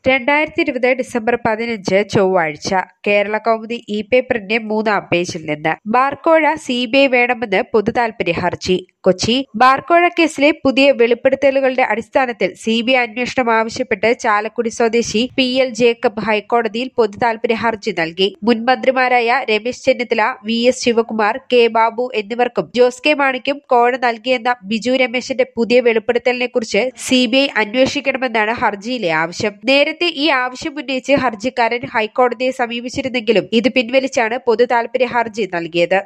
രണ്ടായിരത്തി ഇരുപത് ഡിസംബർ പതിനഞ്ച് ചൊവ്വാഴ്ച കേരള കൗമുദി ഇ പേപ്പറിന്റെ മൂന്നാം പേജിൽ നിന്ന് ബാർക്കോഴ സി ബി ഐ വേണമെന്ന് പൊതുതാൽപര്യ ഹർജി കൊച്ചി ബാർക്കോഴ കേസിലെ പുതിയ വെളിപ്പെടുത്തലുകളുടെ അടിസ്ഥാനത്തിൽ സി ബി ഐ അന്വേഷണം ആവശ്യപ്പെട്ട് ചാലക്കുടി സ്വദേശി പി എൽ ജേക്കബ് ഹൈക്കോടതിയിൽ പൊതുതാൽപര്യ ഹർജി നൽകി മുൻ മന്ത്രിമാരായ Ramesh Chennithala V S Sivakumar K Babu എന്നിവർക്കും ജോസ് കെ മാണിക്കും കോഴ നൽകിയെന്ന ബിജു രമേശിന്റെ പുതിയ വെളിപ്പെടുത്തലിനെ കുറിച്ച് സി ബി ഐ അന്വേഷിക്കണമെന്നാണ് ഹർജിയിലെ ആവശ്യം നേരത്തെ ഈ ആവശ്യം ഉന്നയിച്ച് ഹർജിക്കാരൻ ഹൈക്കോടതിയെ സമീപിച്ചിരുന്നെങ്കിലും ഇത് പിൻവലിച്ചാണ് പൊതു താൽപര്യ ഹർജി നൽകിയത്